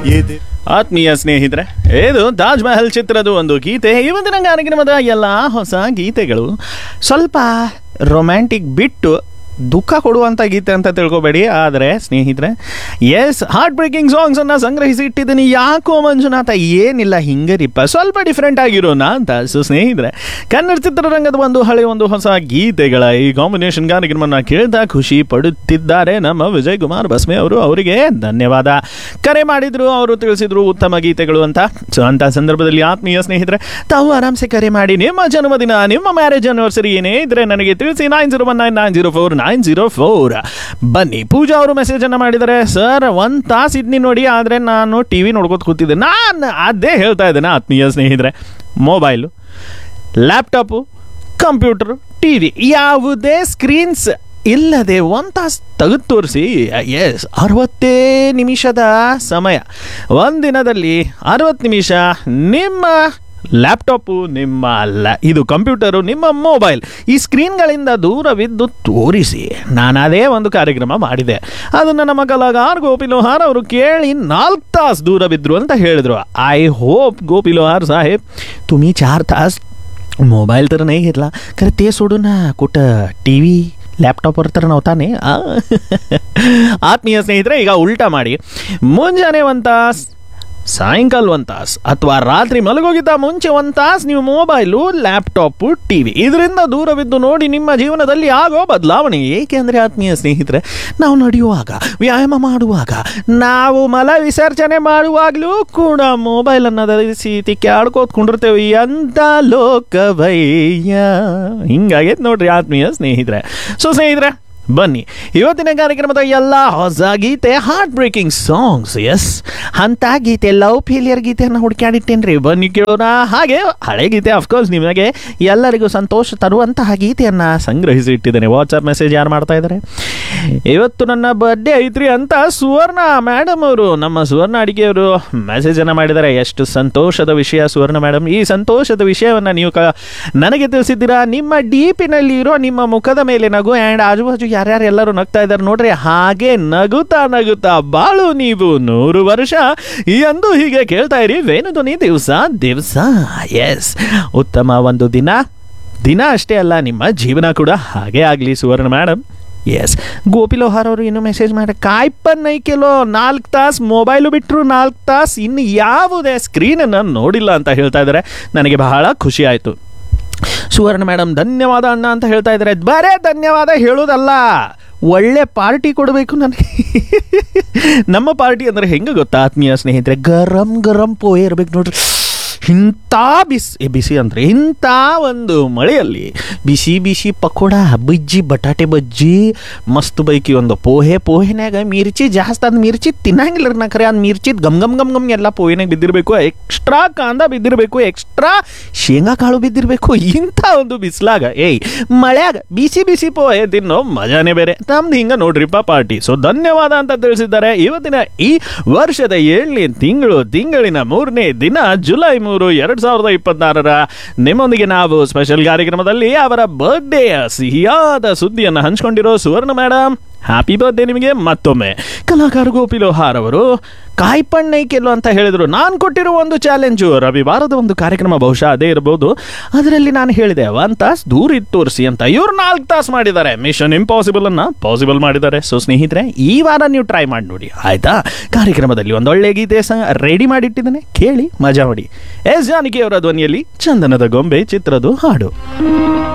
ಎದೆ ಆತ್ಮೀಯ ಸ್ನೇಹಿತರೆ ಇದು ತಾಜ್ ಮಹಲ್ ಚಿತ್ರದ ಒಂದು ಗೀತೆ ಇವತ್ತಿನ ಕಾರ್ಯಕ್ರಮದ ಎಲ್ಲ ಹೊಸ ಗೀತೆಗಳು ಸ್ವಲ್ಪ ರೊಮ್ಯಾಂಟಿಕ್ ಬಿಟ್ಟು ದುಃಖ ಕೊಡುವಂಥ ಗೀತೆ ಅಂತ ತಿಳ್ಕೊಬೇಡಿ ಆದರೆ ಸ್ನೇಹಿತರೆ ಎಸ್ ಹಾರ್ಟ್ ಬ್ರೇಕಿಂಗ್ ಸಾಂಗ್ಸನ್ನು ಸಂಗ್ರಹಿಸಿ ಇಟ್ಟಿದ್ದೀನಿ ಯಾಕೋ ಮಂಜುನಾಥ ಏನಿಲ್ಲ ಹಿಂಗರಿಪ್ಪ ಸ್ವಲ್ಪ ಡಿಫ್ರೆಂಟ್ ಆಗಿರೋಣ ಅಂತ ಸೊ ಸ್ನೇಹಿತರೆ ಕನ್ನಡ ಚಿತ್ರರಂಗದ ಒಂದು ಹಳೆ ಒಂದು ಹೊಸ ಗೀತೆಗಳ ಈ ಕಾಂಬಿನೇಷನ್ ಕಾರ್ಯಕ್ರಮವನ್ನು ಕೇಳ್ತಾ ಖುಷಿ ಪಡುತ್ತಿದ್ದಾರೆ ನಮ್ಮ ವಿಜಯ್ ಕುಮಾರ್ ಬಸ್ಮೆ ಅವರು ಅವರಿಗೆ ಧನ್ಯವಾದ ಕರೆ ಮಾಡಿದ್ರು ಅವರು ತಿಳಿಸಿದ್ರು ಉತ್ತಮ ಗೀತೆಗಳು ಅಂತ ಸೊ ಅಂತ ಸಂದರ್ಭದಲ್ಲಿ ಆತ್ಮೀಯ ಸ್ನೇಹಿತರೆ ತಾವು ಆರಾಮ್ಸೆ ಕರೆ ಮಾಡಿ ನಿಮ್ಮ ಜನ್ಮದಿನ ನಿಮ್ಮ ಮ್ಯಾರೇಜ್ ಆನಿವರ್ಸರಿ ಏನೇ ಇದ್ರೆ ನನಗೆ ತಿಳಿಸಿ nine zero one nine nine zero four nine zero four ಬನ್ನಿ ಪೂಜಾ ಅವರು ಮೆಸೇಜ್ ಅನ್ನ ಮಾಡಿದ್ದಾರೆ ಸರ್ ಒಂದ್ ತಾಸು ಇದ್ನಿ ನೋಡಿ ಆದ್ರೆ ನಾನು ಟಿ ವಿ ನೋಡ್ಕೊತ ಕೂತಿದ್ದೆ ನಾನು ಅದೇ ಹೇಳ್ತಾ ಇದ್ದೇನೆ ಆತ್ಮೀಯ ಸ್ನೇಹಿತರೆ mobile laptop computer T V ಯಾವುದೇ ಸ್ಕ್ರೀನ್ಸ್ ಇಲ್ಲದೆ ಒಂದು ತಾಸು ತೆಗೆದು ತೋರಿಸಿ ಎಸ್ ಅರವತ್ತೇ ನಿಮಿಷದ ಸಮಯ ಒಂದಿನದಲ್ಲಿ ಅರವತ್ತು ನಿಮಿಷ ನಿಮ್ಮ ಲ್ಯಾಪ್ಟಾಪು ನಿಮ್ಮ ಲ್ಯಾ ಇದು ಕಂಪ್ಯೂಟರು ನಿಮ್ಮ ಮೊಬೈಲ್ ಈ ಸ್ಕ್ರೀನ್ಗಳಿಂದ ದೂರವಿದ್ದು ತೋರಿಸಿ ನಾನು ಅದೇ ಒಂದು ಕಾರ್ಯಕ್ರಮ ಮಾಡಿದೆ ಅದನ್ನು ನಮ್ಮ ಕಲಾಗಾರ್ ಗೋಪಿ ಲೋಹಾರ್ ಅವರು ಕೇಳಿ ನಾಲ್ಕು ತಾಸು ದೂರ ಬಿದ್ದರು ಅಂತ ಹೇಳಿದರು ಐ ಹೋಪ್ ಗೋಪಿ ಲೋಹಾರ್ ಸಾಹೇಬ್ तुम्ही चार तास मोबाईल तर नाही घेतला खरं ते सोडून कुठं टी व्ही ಲ್ಯಾಪ್ಟಾಪರ್ ಥರ ನವ್ತಾನೆ ಆ. ಆತ್ಮೀಯ ಸ್ನೇಹಿತರೆ ಈಗ ಉಲ್ಟಾ ಮಾಡಿ ಮುಂಜಾನೆ ಒಂದು ತಾಸು ಸಾಯಂಕಾಲ ಒಂದು ತಾಸು ಅಥವಾ ರಾತ್ರಿ ಮಲಗೋಗಿದ್ದ ಮುಂಚೆ ಒಂದು ತಾಸು ನೀವು ಮೊಬೈಲು ಲ್ಯಾಪ್ಟಾಪು ಟಿ ವಿ ಇದರಿಂದ ದೂರವಿದ್ದು ನೋಡಿ ನಿಮ್ಮ ಜೀವನದಲ್ಲಿ ಆಗೋ ಬದಲಾವಣೆ ಏಕೆಂದರೆ ಆತ್ಮೀಯ ಸ್ನೇಹಿತರೆ ನಾವು ನಡೆಯುವಾಗ ವ್ಯಾಯಾಮ ಮಾಡುವಾಗ ನಾವು ಮಲ ವಿಸರ್ಜನೆ ಮಾಡುವಾಗಲೂ ಕೂಡ ಮೊಬೈಲನ್ನು ಧರಿಸಿ ತಿಕ್ಕಿ ಆಡ್ಕೋತ ಕುಂಡಿರ್ತೇವೆ ಎಂಥ ಲೋಕವಯ್ಯ ಹಿಂಗಾಗೈತೆ ನೋಡ್ರಿ ಆತ್ಮೀಯ ಸ್ನೇಹಿತರೆ ಸೊ ಸ್ನೇಹಿತರೆ ಬನ್ನಿ ಇವತ್ತಿನ ಕಾರ್ಯಕ್ರಮದ ಎಲ್ಲ ಹೊಸ ಗೀತೆ ಹಾರ್ಟ್ ಬ್ರೇಕಿಂಗ್ ಸಾಂಗ್ಸ್ ಎಸ್ ಅಂತ ಗೀತೆ ಲವ್ ಫೇಲಿಯರ್ ಗೀತೆಯನ್ನು ಹುಡುಕಾಡಿಟ್ಟೇನ್ರಿ ಬನ್ನಿ ಕೇಳೋಣ ಹಾಗೆ ಹಳೆ ಗೀತೆ ಅಫ್ಕೋರ್ಸ್ ನಿಮಗೆ ಎಲ್ಲರಿಗೂ ಸಂತೋಷ ತರುವಂತಹ ಗೀತೆಯನ್ನು ಸಂಗ್ರಹಿಸಿ ಇಟ್ಟಿದ್ದೇನೆ ವಾಟ್ಸಪ್ ಮೆಸೇಜ್ ಯಾರು ಮಾಡ್ತಾ ಇದ್ದಾರೆ ಇವತ್ತು ನನ್ನ ಬರ್ಡೇ ಐತ್ರಿ ಅಂತ ಸುವರ್ಣ ಮೇಡಮ್ ಅವರು ನಮ್ಮ ಸುವರ್ಣ ಅಡಿಗೆಯವರು ಮೆಸೇಜನ್ನು ಮಾಡಿದ್ದಾರೆ ಎಷ್ಟು ಸಂತೋಷದ ವಿಷಯ ಸುವರ್ಣ ಮೇಡಮ್ ಈ ಸಂತೋಷದ ವಿಷಯವನ್ನು ನೀವು ಕ ನನಗೆ ತಿಳಿಸಿದ್ದೀರಾ ನಿಮ್ಮ ಡೀಪಿನಲ್ಲಿ ಇರೋ ನಿಮ್ಮ ಮುಖದ ಮೇಲೆ ನಗು ಆ್ಯಂಡ್ ಆಜುಬಾಜು ಯಾರ್ಯಾರು ಎಲ್ಲರೂ ನಗ್ತಾ ಇದ್ದಾರೆ ನೋಡ್ರಿ ಹಾಗೆ ನಗುತ್ತಾ ನಗುತ್ತಾ ಬಾಳು ನೀವು ನೂರು ವರ್ಷ ಎಂದು ಹೀಗೆ ಕೇಳ್ತಾ ಇರಿ ವೇಣುಧ್ವನಿ ದಿವಸ ದಿವಸ ಎಸ್ ಉತ್ತಮ ಒಂದು ದಿನ ದಿನ ಅಷ್ಟೇ ಅಲ್ಲ ನಿಮ್ಮ ಜೀವನ ಕೂಡ ಹಾಗೆ ಆಗಲಿ ಸುವರ್ಣ ಮೇಡಮ್ ಎಸ್ ಗೋಪಿ ಲೋಹಾರ್ ಅವರು ಇನ್ನೂ ಮೆಸೇಜ್ ಮಾಡಿ ಕಾಯ್ಪನ್ ಐಕೆಲೋ ನಾಲ್ಕು ತಾಸು ಮೊಬೈಲು ಬಿಟ್ಟರು ನಾಲ್ಕು ತಾಸು ಇನ್ನು ಯಾವುದೇ ಸ್ಕ್ರೀನನ್ನು ನೋಡಿಲ್ಲ ಅಂತ ಹೇಳ್ತಾ ಇದ್ದಾರೆ ನನಗೆ ಬಹಳ ಖುಷಿ ಆಯಿತು ಸುವರ್ಣ ಮೇಡಮ್ ಧನ್ಯವಾದ ಅಣ್ಣ ಅಂತ ಹೇಳ್ತಾ ಇದ್ದಾರೆ ಬರೇ ಧನ್ಯವಾದ ಹೇಳೋದಲ್ಲ ಒಳ್ಳೆ ಪಾರ್ಟಿ ಕೊಡಬೇಕು ನನಗೆ ನಮ್ಮ ಪಾರ್ಟಿ ಅಂದರೆ ಹೆಂಗೆ ಗೊತ್ತಾ ಆತ್ಮೀಯ ಸ್ನೇಹಿತರೆ ಗರಂ ಗರಂ ಪೋಯೆ ಇರ್ಬೇಕು ನೋಡ್ರಿ ಇಂಥ ಬಿಸಿ ಏ, ಬಿಸಿ ಅಂದರೆ ಇಂಥ ಒಂದು ಮಳೆಯಲ್ಲಿ ಬಿಸಿ ಬಿಸಿ ಪಕೋಡ ಬಜ್ಜಿ ಬಟಾಟೆ ಬಜ್ಜಿ ಮಸ್ತ್ ಬೈಕಿ ಒಂದು ಪೋಹೆ ಪೋಹೆನ್ಯಾಗ ಮಿರ್ಚಿ ಜಾಸ್ತಿ ಅದು ಮಿರ್ಚಿ ತಿನ್ನಂಗಿಲ್ಲ ನಾ ಖರೆ ಅದು ಮಿರ್ಚಿ ಗಮ್ ಗಮ್ ಗಮ್ ಗಮ್ ಎಲ್ಲ ಪೋಹೆನಾಗ ಬಿದ್ದಿರಬೇಕು ಎಕ್ಸ್ಟ್ರಾ ಕಾಂದ ಬಿದ್ದಿರಬೇಕು ಎಕ್ಸ್ಟ್ರಾ ಶೇಂಗಾ ಕಾಳು ಬಿದ್ದಿರಬೇಕು ಇಂಥ ಒಂದು ಬಿಸಿಲಾಗ ಏಯ್ ಮಳ್ಯಾಗ ಬಿಸಿ ಬಿಸಿ ಪೋಹೆ ತಿನ್ನೋ ಮಜಾನೇ ಬೇರೆ ನಮ್ದು ಹಿಂಗೆ ನೋಡ್ರಿಪ್ಪ ಪಾರ್ಟಿ ಸೊ ಧನ್ಯವಾದ ಅಂತ ತಿಳಿಸಿದ್ದಾರೆ ಇವತ್ತಿನ ಈ ವರ್ಷದ ಏಳನೇ ತಿಂಗಳು ತಿಂಗಳಿನ ಮೂರನೇ ದಿನ ಜುಲೈ ಮೂರು ಎರಡು ಸಾವಿರದ ಇಪ್ಪತ್ತಾರರ ನಿಮ್ಮೊಂದಿಗೆ ನಾವು ಸ್ಪೆಷಲ್ ಕಾರ್ಯಕ್ರಮದಲ್ಲಿ ಅವರ ಬರ್ಡೇಯ ಸಿಹಿಯಾದ ಸುದ್ದಿಯನ್ನು ಹಂಚ್ಕೊಂಡಿರೋ ಸುವರ್ಣ ಮೇಡಮ್ ಹ್ಯಾಪಿ ಬರ್ಡೇ ನಿಮಗೆ ಮತ್ತೊಮ್ಮೆ ಕಲಾಕಾರ ಗೋಪಿ ಲೋಹಾರ್ ಅವರು ಕಾಯ್ಪಣ್ಣೈಕೆಲ್ಲು ಅಂತ ಹೇಳಿದರು ನಾನು ಕೊಟ್ಟಿರೋ ಒಂದು ಚಾಲೆಂಜು ರವಿವಾರದ ಒಂದು ಕಾರ್ಯಕ್ರಮ ಬಹುಶಃ ಅದೇ ಇರಬಹುದು ಅದರಲ್ಲಿ ನಾನು ಹೇಳಿದೆ ಒಂದು ತಾಸು ದೂರ ಇದ್ದು ತೋರಿಸಿ ಅಂತ ಇವ್ರು ನಾಲ್ಕು ತಾಸು ಮಾಡಿದ್ದಾರೆ ಮಿಷನ್ ಇಂಪಾಸಿಬಲ್ ಅನ್ನ ಪಾಸಿಬಲ್ ಮಾಡಿದ್ದಾರೆ ಸೊ ಸ್ನೇಹಿತರೆ ಈ ವಾರ ನೀವು ಟ್ರೈ ಮಾಡಿ ನೋಡಿ ಆಯ್ತಾ ಕಾರ್ಯಕ್ರಮದಲ್ಲಿ ಒಂದೊಳ್ಳೆ ಗೀತೆ ಸಹ ರೆಡಿ ಮಾಡಿಟ್ಟಿದ್ದೇನೆ ಕೇಳಿ ಮಜಾ ಮಾಡಿ ಎಸ್ ಜಾನಕಿ ಅವರ ಧ್ವನಿಯಲ್ಲಿ ಚಂದನದ ಗೊಂಬೆ ಚಿತ್ರದ ಹಾಡು